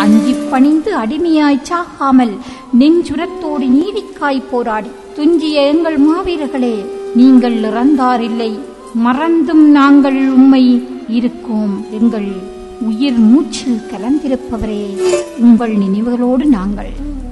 அஞ்சிப் பணிந்து அடிமையாய் சாகாமல் நெஞ்சுரத்தோடு நீதிக்காய் போராடி துஞ்சிய எங்கள் மாவீரர்களே நீங்கள் இறந்தாரில்லை மறந்தும் நாங்கள் உம்மை இருக்கோம் எங்கள் உயிர் மூச்சில் கலந்திருப்பவரே உங்கள் நினைவுகளோடு நாங்கள்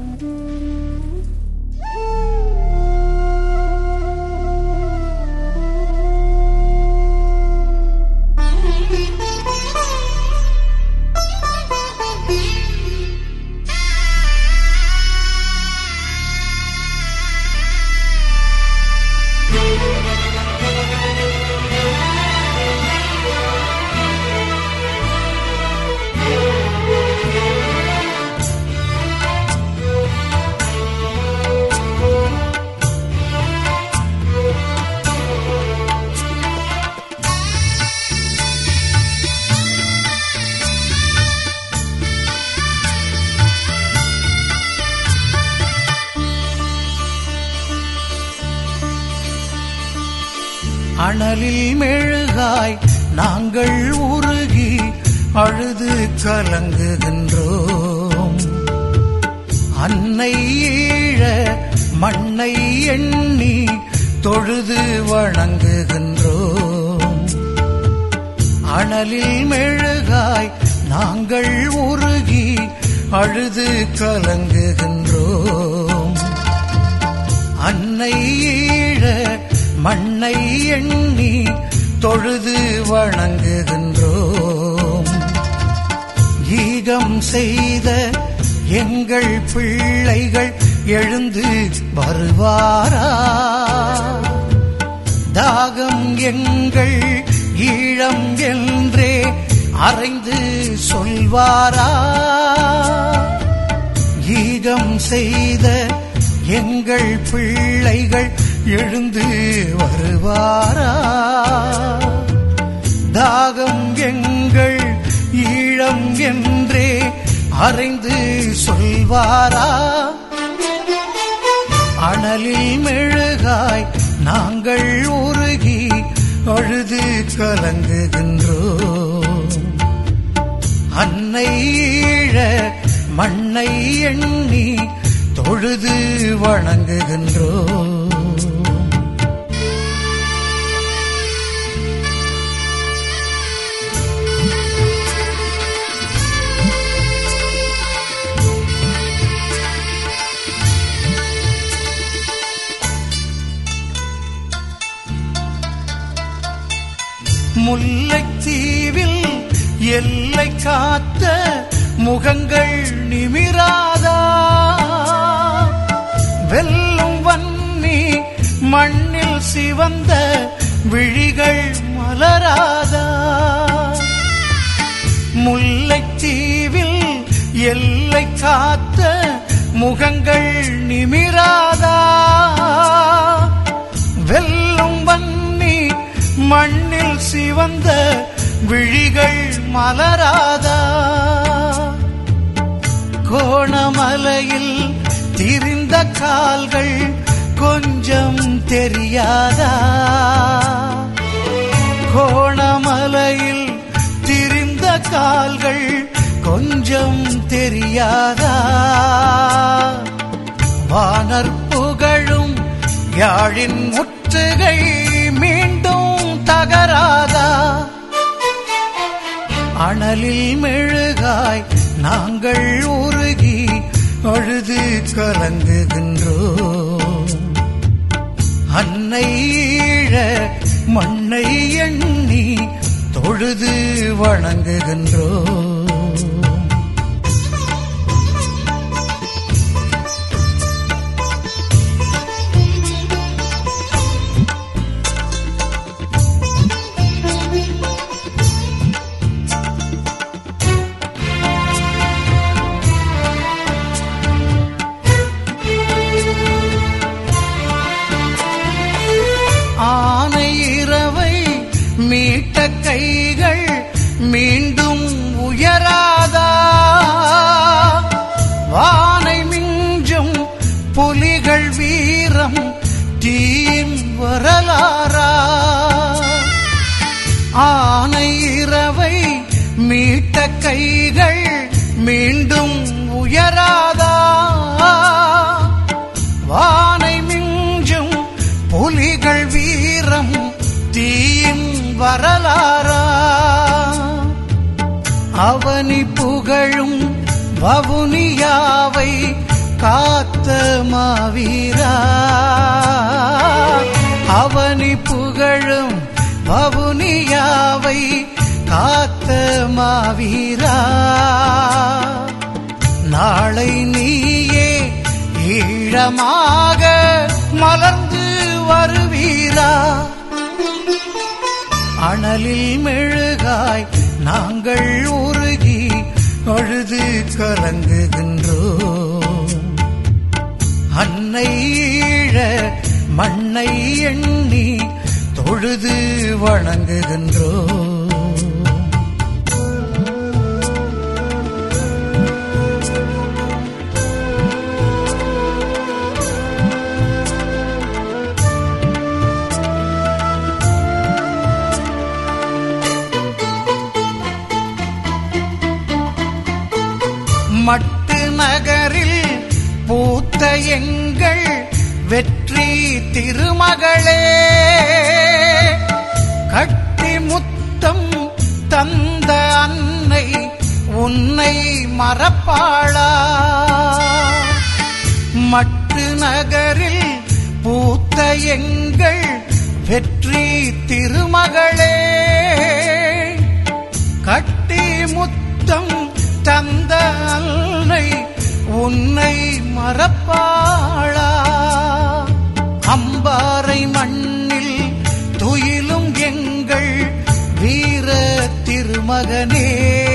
அனலில் மெழுகாய் நாங்கள் உருகி அழுது கலங்குகின்றோம் அன்னை ஈழ மண்ணை எண்ணி தொழுது வணங்குகின்றோம் அனலில் மெழுகாய் நாங்கள் உருகி அழுது கலங்குகின்றோம் அன்னை ஈழ மண்ணை எண்ணி தொழுது வணங்குகின்றோம் ஈகம் செய்த எங்கள் பிள்ளைகள் எழுந்து வருவாரா தாகம் எங்கள் ஈழம் என்றே அறைந்து சொல்வாரா ஈகம் செய்த எங்கள் பிள்ளைகள் எழுந்து வருவாரா தாகம் எங்கள் ஈழம் என்றே அறைந்து சொல்வாரா அனலில் மெழுகாய் நாங்கள் உருகி அழுது கலங்குகின்றோம் அன்னை ஈழ மண்ணை எண்ணி தொழுது வணங்குகின்றோம் முல்லைத்தீவில் எல்லை காத்த முகங்கள் நிமிராதா வெல்லும் வன்னி மண்ணில் சிவந்த விழிகள் மலராதா முல்லைத்தீவில் எல்லை காத்த முகங்கள் நிமிராதா வெல்லும் வன்னி மண்ணில் சிவந்த விழிகள் மலராதா கோணமலையில் திரிந்த கால்கள் கொஞ்சம் தெரியாதா கோணமலையில் திரிந்த கால்கள் கொஞ்சம் தெரியாதா வானர் புகழும் யாழின் முற்றுகை மீண்டும் தகராதா அனலில் மெழுகாய் நாங்கள் உருகி அழுது கலங்குகின்றோம் அன்னை ஈழ மண்ணை எண்ணி தொழுது வணங்குகின்றோம் ஆனை இரவை மீட்ட கைகள் மீண்டும் உயராதா வானை மிஞ்சும் புலிகள் வீரம் தீன் வரலாறா ஆனை இரவை மீட்ட கைகள் மீண்டும் உயராதா வானை மிஞ்சும் புலிகள் வீரம் தீயின் வரலாறா அவனி புகழும் வவுனியாவை காத்த மாவீரா அவனி புகழும் வவுனியாவை காத்த மாவீரா நாளை நீயே ஈழமாக மலர்ந்து வருவீரா அனலில் மெழுகாய் நாங்கள் உருகி அழுது கலங்குகின்றோம் அன்னை ஈழ மண்ணை எண்ணி தொழுது வணங்குகின்றோம் மட்டு நகரில் பூத்த எங்கள் வெற்றி திருமகளே கட்டி முத்தம் தந்த அன்னை உன்னை மறப்பாளா மட்டு நகரில் பூத்த எங்கள் வெற்றி திருமகளே கட்டி முத்தம் தந்த அன்னை உன்னை மறப்பாளா அம்பாறை மண்ணில் துயிலும் எங்கள் வீர திருமகனே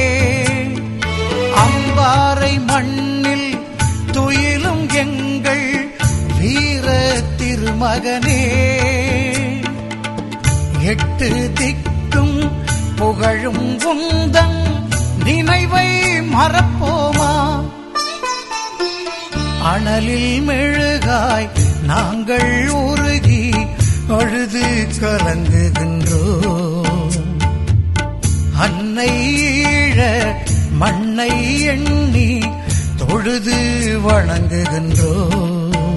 அம்பாறை மண்ணில் துயிலும் எங்கள் வீர திருமகனே எட்டு திக்கும் புகழும் உந்தன் நினைவை மறப்போமா அனலில் மெழுகாய் நாங்கள் உருகி அழுது கலங்குகின்றோம் அன்னை ஈழ மண்ணை எண்ணி தொழுது வணங்குகின்றோம்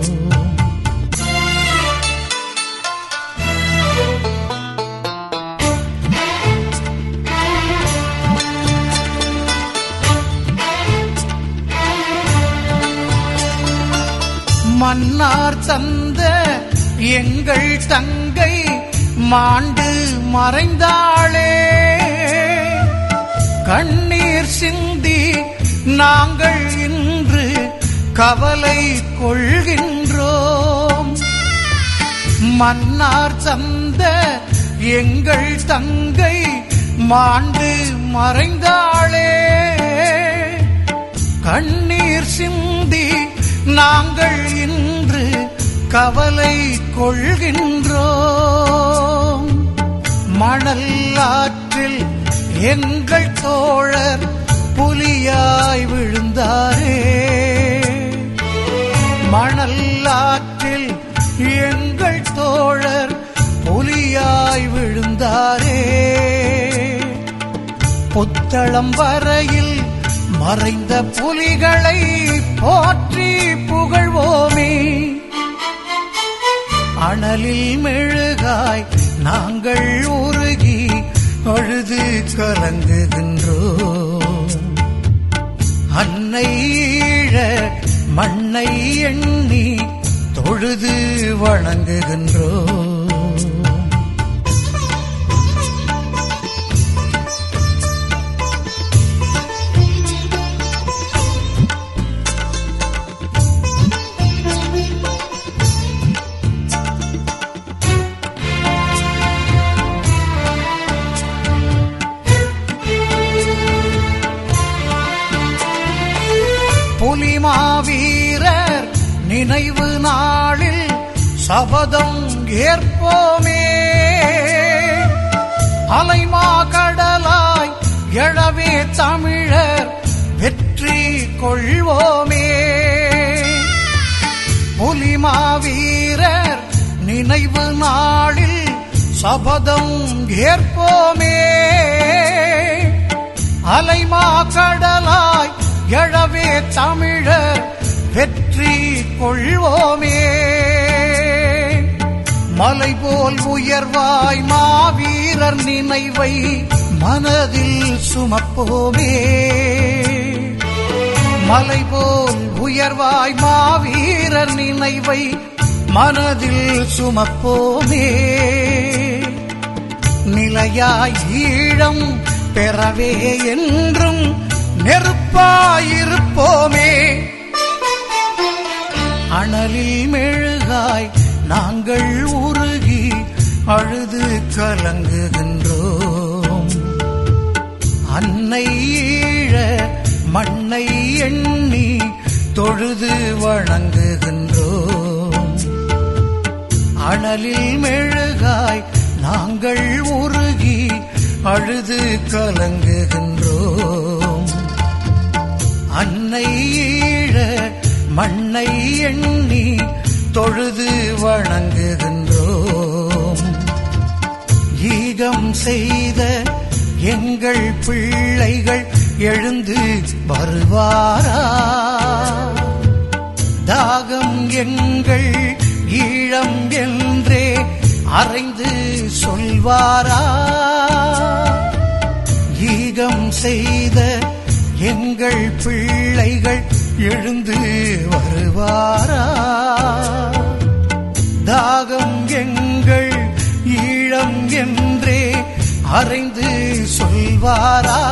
மன்னார் தந்த எங்கள் தங்கை மாண்டு மறைந்தாளே கண்ணீர் சிந்தி நாங்கள் இன்று கவலை கொள்கின்றோம் மன்னார் தந்த எங்கள் தங்கை மாண்டு மறைந்தாளே கண்ணீர் சிந்தி நாங்கள் இன்று கவலை கொள்கின்றோம் மணல் ஆற்றில் எங்கள் தோழர் புலியாய் விழுந்தாரே மணல் ஆற்றில் எங்கள் தோழர் புலியாய் விழுந்தாரே புத்தளம் வரையில் மறைந்த புலிகளை போற்றி புகழ்வோமே அனலில் மெழுகாய் நாங்கள் உருகி அழுது கலங்குகின்றோம் அன்னை ஈழ மண்ணை எண்ணி தொழுது வணங்குகின்றோம் புலிமாவீரர் நினைவு நாளில் சபதம் ஏற்போமே அலைமா கடலாய் எழவே தமிழர் வெற்றி கொள்வோமே புலிமாவீரர் நினைவு நாளில் சபதம் ஏற்போமே அலைமா கடலாய் எழவே தமிழர் வெற்றி கொள்வோமே மலை போல் உயர்வாய் மாவீரர் நினைவை மனதில் சுமப்போமே மலை போல் உயர்வாய் மாவீரர் நினைவை மனதில் சுமப்போமே நிலையாய் ஈழம் பெறவே என்றும் நெருப்பாயிருப்போமே அனலில் மெழுகாய் நாங்கள் உருகி அழுது கலங்குகின்றோம் அன்னை ஈழ மண்ணை எண்ணி தொழுது வணங்குகின்றோம் அனலில் மெழுகாய் நாங்கள் உருகி அழுது கலங்குகின்றோம் அன்னை ஈழ மண்ணை எண்ணி தொழுது வணங்குகின்றோம் ஈகம் செய்த எங்கள் பிள்ளைகள் எழுந்து வருவாரா தாகம் எங்கள் ஈழம் என்றே அறைந்து சொல்வாரா ஈகம் செய்த எங்கள் பிள்ளைகள் எழுந்து வருவாரா தாகம் எங்கள் ஈழம் என்றே அறைந்து சொல்வாரா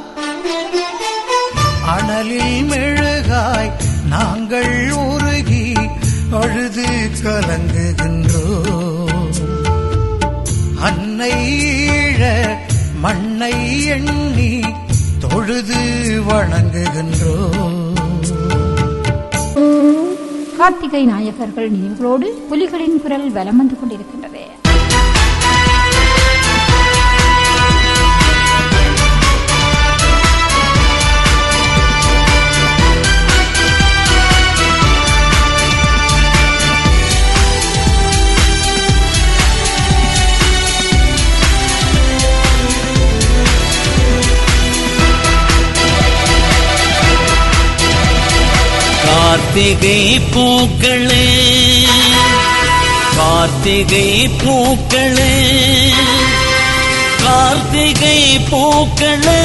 அனலில் மெழுகாய் நாங்கள் உருகி அழுது கலங்குகின்றோம் அன்னை ஈழ மண்ணை எண்ணி தொழுது வணங்குகின்றோம் கார்த்திகை நாயகர்கள் நினைவுகளோடு புலிகளின் குரல் வலம் வந்து கொண்டிருக்கின்றது கார்த்திகை பூக்களே கார்த்திகை பூக்களே கார்த்திகை பூக்களே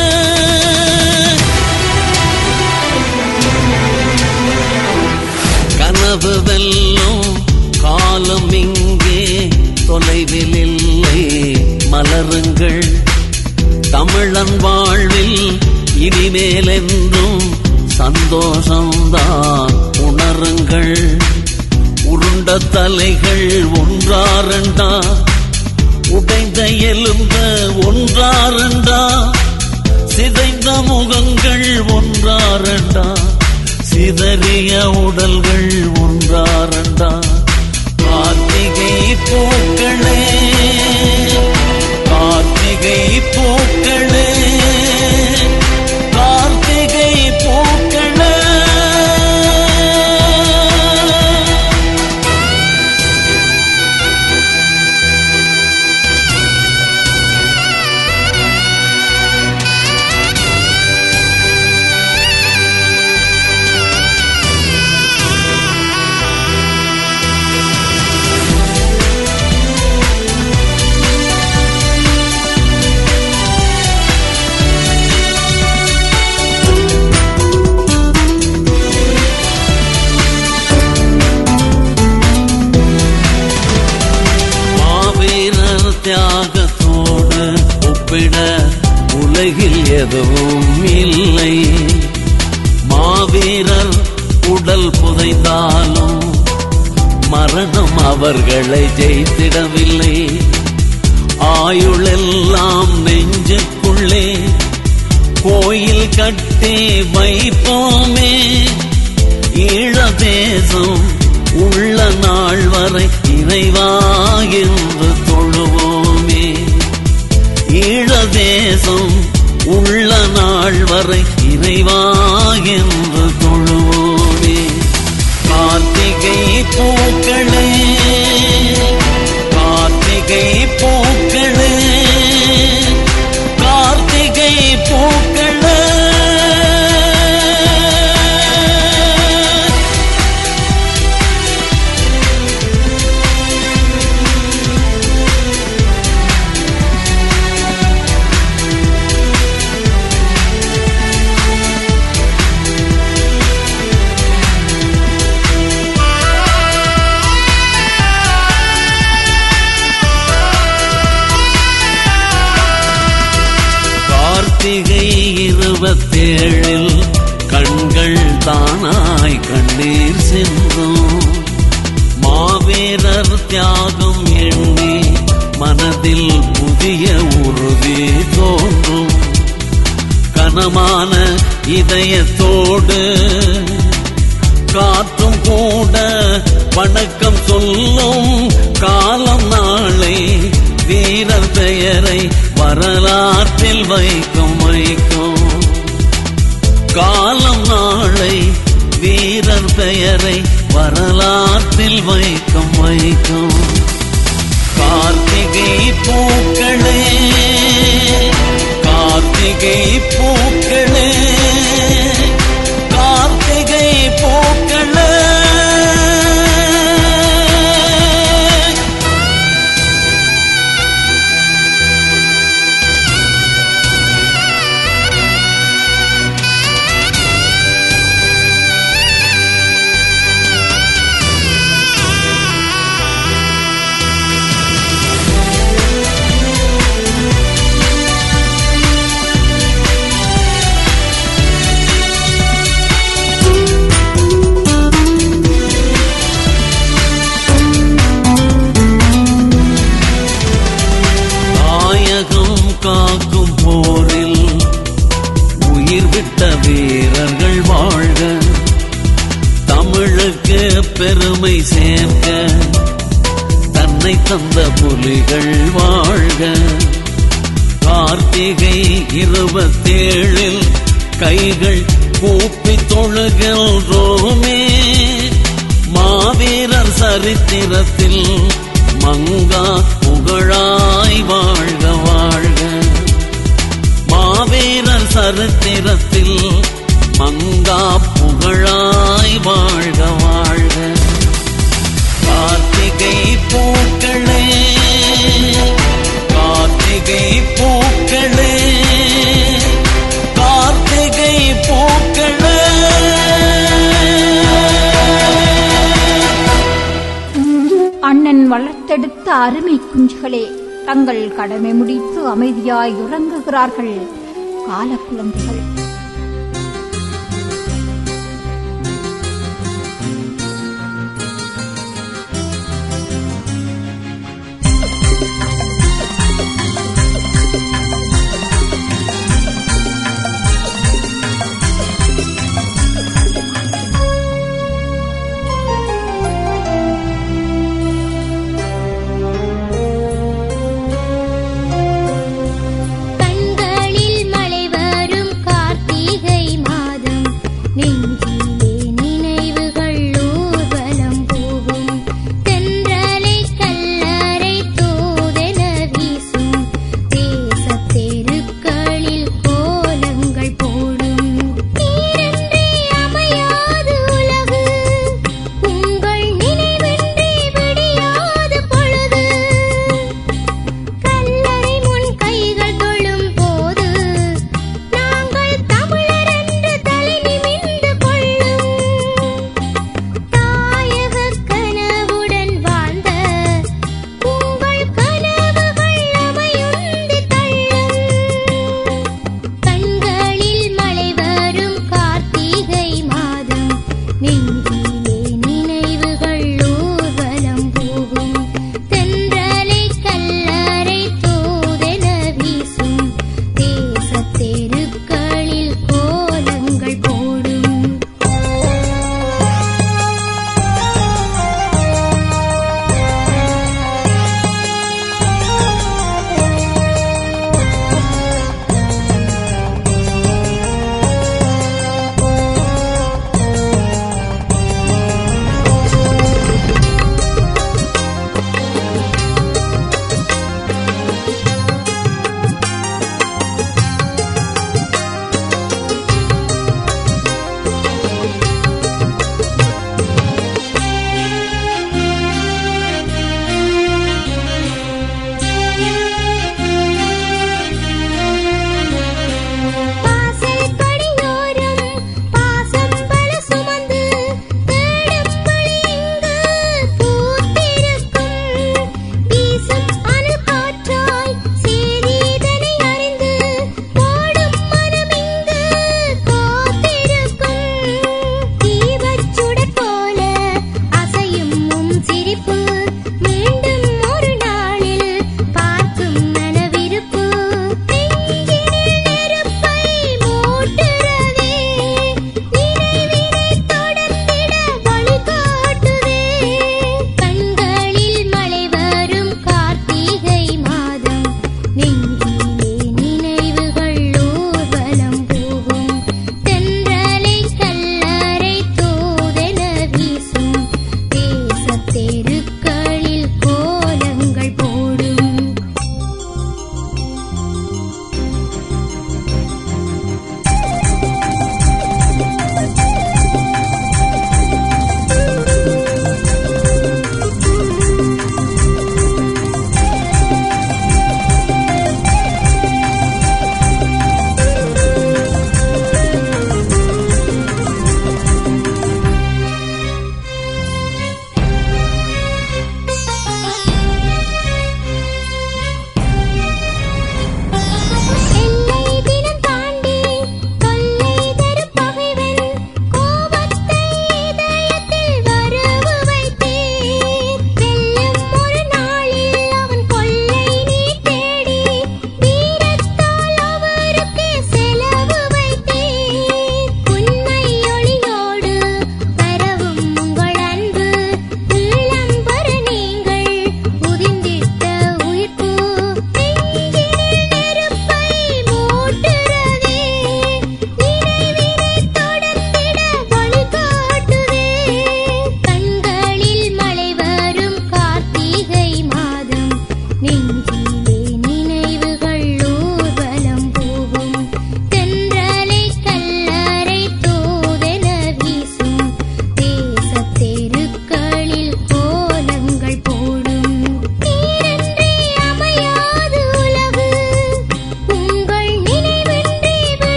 கனவு வெல்லும் காலம் இங்கே தொலைவில் இல்லை மலருங்கள் தமிழன் வாழ்வில் இனிமேல் என்றும் சந்தோஷம்தான் உணருங்கள் உருண்ட தலைகள் ஒன்றாரண்டா உடைந்த எலும்ப ஒன்றாரண்டா சிதைந்த முகங்கள் ஒன்றாரண்டா சிதறிய உடல்கள் ஒன்றாரண்டா கார்த்திகை பூக்களே கார்த்திகை பூக்களே கார்த்திகை பூக்களே மாவீரர் தியாகத்தோடு ஒப்பிட உலகில் எதுவும் இல்லை மாவீரர் உடல் புதைந்தாலும் மரணம் அவர்களை ஜெயித்திடவில்லை ஆயுளெல்லாம் நெஞ்சுக்குள்ளே கோயில் கட்டி வைப்போமே ஈழ தேசம் உள்ள நாள் வரை இறைவா என்று தொழுவோமே ஈழ தேசம் உள்ள நாள் வரை இறைவா என்று தொழுவோமே கார்த்திகை பூக்களே கார்த்திகை பூக்களே கார்த்திகை பூக்களே கார்த்திகை இருபத்தேழில் கண்கள் தானாய் கண்ணீர் சிந்தும் மாவீரர் தியாகம் எண்ணி மனதில் புதிய உறுதி தோன்றும் கனமான இதயத்தோடு காற்றும் கூட வணக்கம் சொல்லும் காலம் நாளை வீரர் பெயரை வரலாற்றில் வைக்கும் வைக்கும் காலம் நாளை வீரர் பெயரை வரலாற்றில் வைக்கும் வைக்கும் கார்த்திகை பூக்களே கார்த்திகை பூக்களே கார்த்திகை பூக்களே தாயகம் காக்கும் போரில் உயிர் விட்ட வீரர்கள் வாழ்க தமிழுக்கு பெருமை சேர்க்க தன்னை தந்த புலிகள் வாழ்க கார்த்திகை இருபத்தேழில் கைகள் கூப்பி தொழுகின்றோமே மாவீரர் சரித்திரத்தில் மங்கா புகழாய் வாழ்க வாழ்க மாவீரர் சரித்திரத்தில் மங்கா புகழாய் வாழ்க வாழ்க கார்த்திகை பூக்களே கார்த்திகை பூக்களே கார்த்திகை பூக்களே அண்ணன் வளர்த்தெடுத்த அருமை குஞ்சுகளே தங்கள் கடமை முடித்து அமைதியாய் உறங்குகிறார்கள் காலக்குழந்தைகள் கண்களில் மழை வரும் கார்த்திகை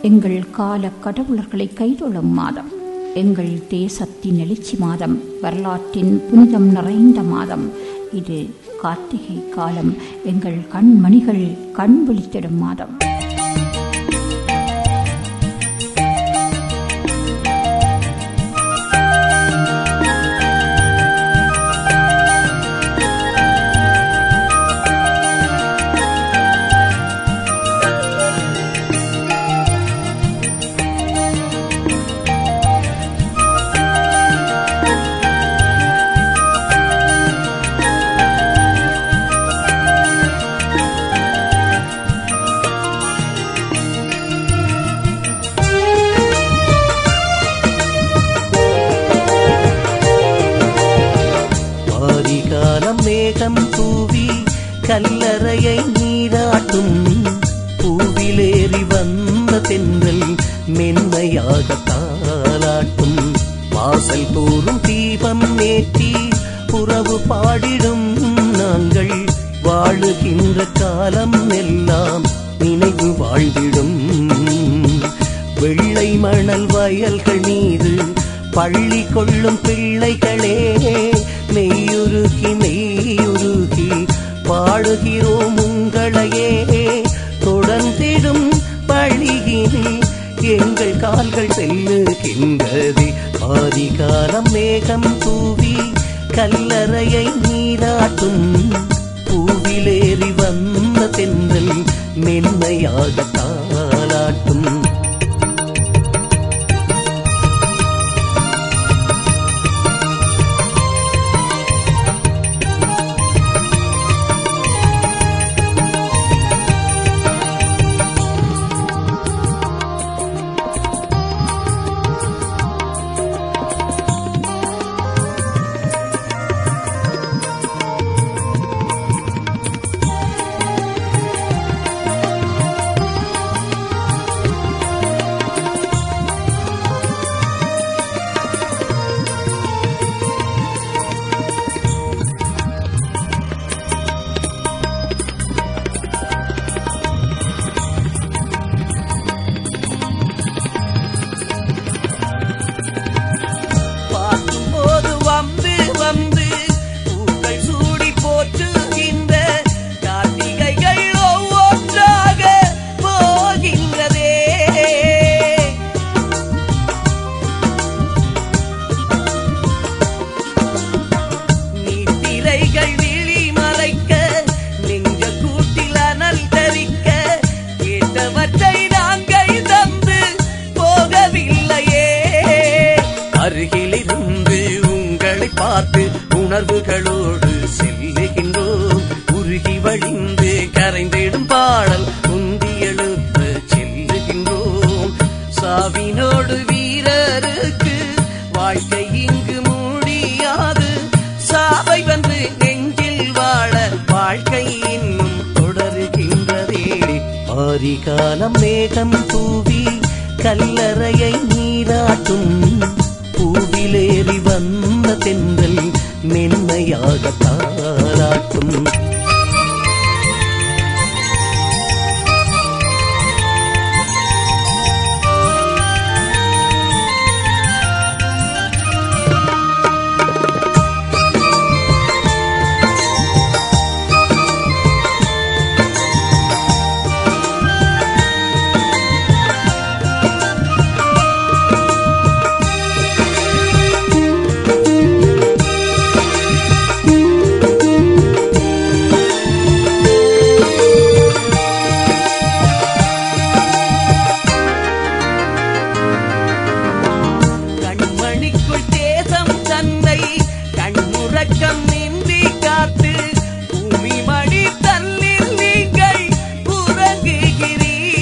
எங்கள் கால கடவுளர்களை கைதொழும் மாதம் எங்கள் தேசத்தின் எழுச்சி மாதம் வரலாற்றின் புனிதம் நிறைந்த மாதம் இது கார்த்திகை காலம் எங்கள் கண்மணிகள் கண் விழித்திடும் மாதம் ஆதிகாலம் மேகம் தூவி கல்லறையை நீராட்டும் பூவிலேறி வந்த தென்றல் மென்மையாக தாளாட்டும் வாசல் தோறும் தீபம் ஏற்றி புறவு பாடிடும் நாங்கள் வாழுகின்ற காலம் எல்லாம் நினைவு வாழ்ந்திடும் வெள்ளை மணல் வயல்கள் மீது பள்ளி கொள்ளும் பிள்ளைகளே மெய்யுருகி மெய்யுருகி பாடுகிறோம் உங்களையே தொடர்ந்திடும் பழியினில் எங்கள் கால்கள் செல்லுகின்றது ஆதிகாலம் மேகம் தூவி கல்லறையை நீராட்டும் பூவிலேறி வந்த தென்றல் மென்மையாக தாளாட்டும் பார்க்கும்போது வம்பு வம்பு பூக்கள் சூடி போற்றுகின்ற கார்த்திகைகள் ஒவ்வொன்றாக போகின்றதே நீத்திரைகள் விழி மறைக்க நெஞ்ச கூட்டில் அனல் தரிக்க கேட்டவற்றை நாங்கள் தந்து போகவில்லையே அருகிலிருந்து உங்களை பார்த்து உணர்வுகளோடு செல்லுகின்றோம் உருகி வழிந்து கரைந்திடும் பாடல் உந்தி எழுப்ப செல்லுகின்றோம் சாவினோடு வீரருக்கு வாழ்க்கை இங்கு முடியாது சாவை வந்து நெஞ்சில் வாழ வாழ்க்கை இன்னும் தொடருகின்றதே ஆரிகாலம் மேகம் தூவி கல்லறையை நீராட்டும் பூவிலேறி வந்த தென்றல் மென்மையாக தாளாட்டும் கண்மணிக்குள் தேசம் தன்னை கண்முறக்கம் நின்றி காத்து பூமி மணி தன்னில் நீங்கள் உறங்குகிறீர்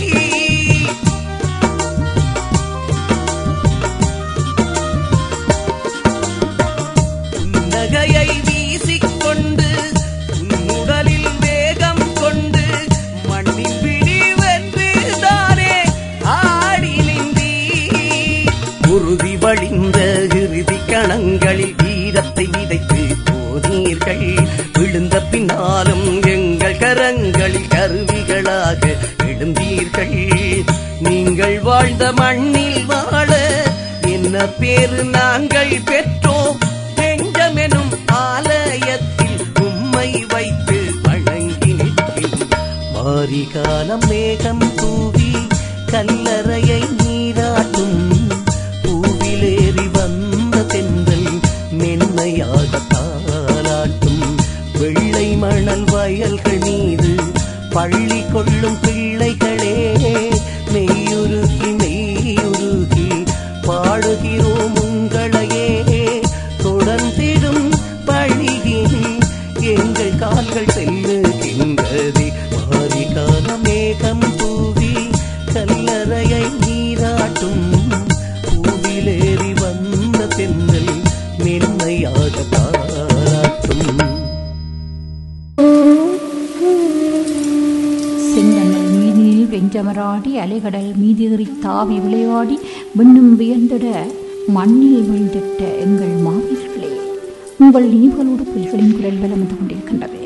புன்னகையை வீசிக்கொண்டு உன்னுடலில் வேகம் கொண்டு மண்ணின் பிடி வென்று தானே ஆடி நின்றீர் உறுதி வழிந்த இறுதி கணங்களில் வீரத்தை விதைத்து போனீர்கள் விழுந்த பின்னாலும் எங்கள் கரங்களில் கருவிகளாக எழுந்தீர்கள் நீங்கள் வாழ் மண்ணில் வாழ என்ன பேரு நாங்கள் பெற்றோம் நெஞ்சமெனும் ஆலயத்தில் உம்மை வைத்து வணங்கி நிற்கின்றோம் மாரிகாலம் மேகம் தூவி கல்லறையை நீராட்டும் பூவிலேறி வந்த தென்றல் மென்மையாக தாளாட்டும் வெள்ளை மணல் வயல்கள் மீது பள்ளி கொள்ளும் பிள்ளைகளே மெய்யுருகி மெய்யுருகி பாடுகிறோம் உங்களையே தொடர்ந்திடும் பழியின் எங்கள் கால்கள் செல்லுகின்றதே மாரிகால மேகம் தூவி கல்லறையை நீராட்டும் பூவிலேறி வந்த தென்றல் மென்மையாக பாராட்டும் செந்தண்ணல் மீதினில் வெஞ்சமராடி அலைகடல் மீதேறி தாவி விளையாடி விண்ணும் வியந்திட மண்ணில் வீழ்ந்திட்ட எங்கள் மாவீரர்களே உங்கள் நினைவுகளோடு புலிகளின் குரல் வலம் வந்து கொண்டிருக்கின்றது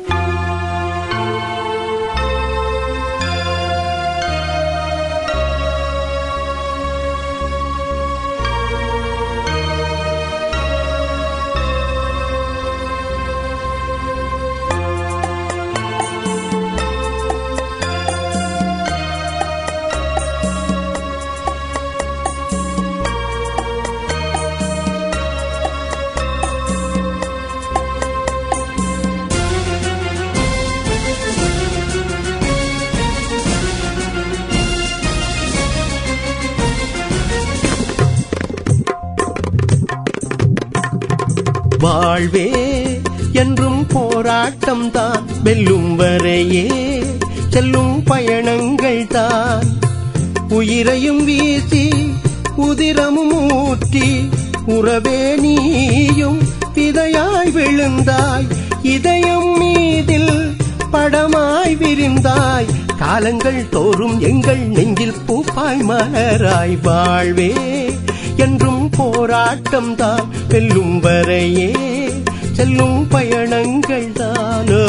வாழ்வே என்றும் போராட்டம் தான் வெல்லும் வரையே செல்லும் பயணங்கள் தான் உயிரையும் வீசி உதிரமும் ஊற்றி உறவே நீயும் விதையாய் விழுந்தாய் இதயம் மீதில் படமாய் விரிந்தாய் காலங்கள் தோறும் எங்கள் நெஞ்சில் பூப்பாய் மலராய் வாழ்வே என்றும் போராட்டம் தான் வெல்லும் வரையே செல்லும் பயணங்கள் தானோ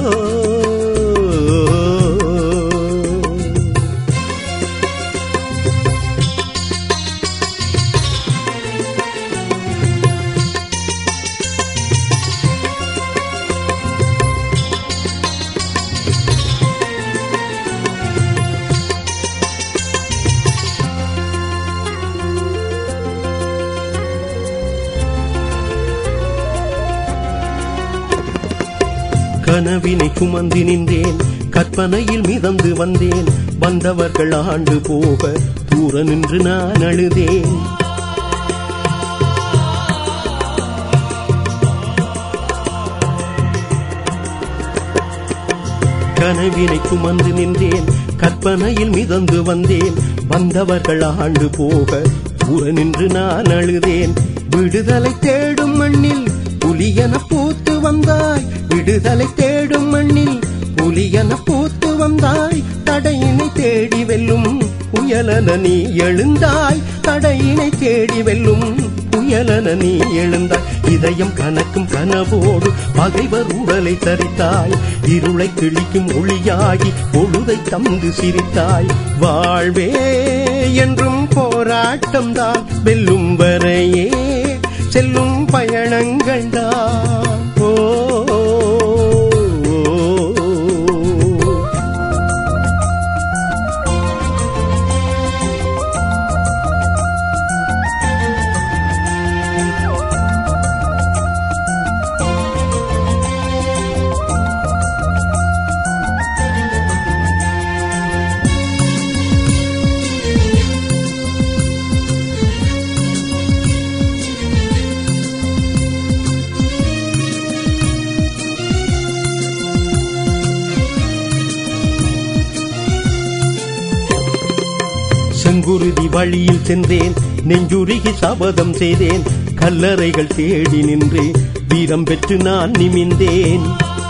கனவினை சுமந்து நின்றேன் கற்பனையில் மிதந்து வந்தேன் வந்தவர்கள் ஆண்டு போக தூர நின்று நான் அழுதேன் கனவினை சுமந்து நின்றேன் கற்பனையில் மிதந்து வந்தேன் வந்தவர்கள் ஆண்டு போக தூர நின்று நான் அழுதேன் விடுதலை தேடும் மண்ணில் புலியன பூத்து வந்தாய் விடுதலை தேடும் மண்ணில் புலியன பூத்து வந்தாய் தடையினை தேடி வெல்லும் புயலன நீ எழுந்தாய் தடையினை தேடி வெல்லும் புயலன நீ எழுந்தாய் இதயம் கணக்கும் கனவோடு பகைவர் உடலை தரித்தாய் இருளை கிழிக்கும் ஒளியாகி பொழுதை தந்து சிரித்தாய் வாழ்வே என்றும் போராட்டம் தான் வெல்லும் வரையே செல்லும் பயணங்கள் தான் ஓ, ஓ, ஓ. செங்குருதி வழியில் சென்றேன் நெஞ்சுருகி சபதம் செய்தேன் கல்லறைகள் தேடி நின்று வீரம் பெற்று நான் நிமிந்தேன்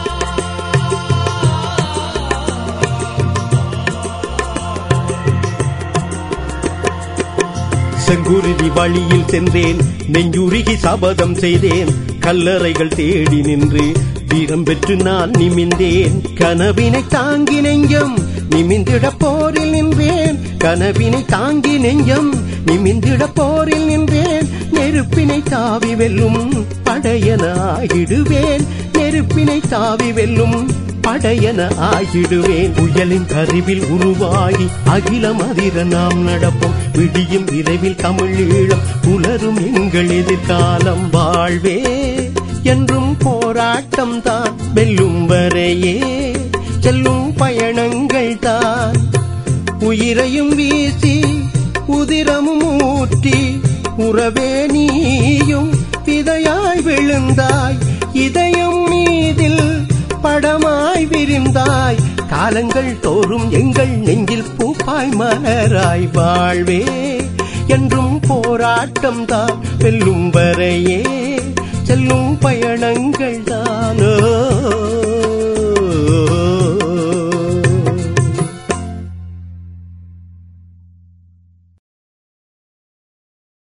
செங்குருதி வழியில் சென்றேன் நெஞ்சுருகி சபதம் செய்தேன் கல்லறைகள் தேடி நின்று வீரம் பெற்று நான் நிமிந்தேன் கனவினை தாங்கி நெஞ்சம் நிமிந்திட போரில் நின்றேன் கனவினை தாங்கி நெஞ்சம் நிமிந்திட போரில் நின்றேன் நெருப்பினை தாவி வெல்லும் படையன ஆகிடுவேன் நெருப்பினை தாவி வெல்லும் படையன ஆகிடுவேன் புயலின் கருவில் உருவாகி அகிலம் அதிர நாம் நடப்போம் விடியும் விரைவில் தமிழீழம் புலரும் எங்கள் எதிர்காலம் வாழ்வே என்றும் போராட்டம் தான் வெல்லும் வரையே செல்லும் பயணங்கள் தான் உயிரையும் வீசி உதிரமும் ஊற்றி உறவே நீயும் விதையாய் விழுந்தாய் இதயம் மீதில் படமாய் விரிந்தாய் காலங்கள் தோறும் எங்கள் நெஞ்சில் பூப்பாய் மலராய் வாழ்வே என்றும் போராட்டம் தான் வெல்லும் வரையே செல்லும் பயணங்கள் தானோ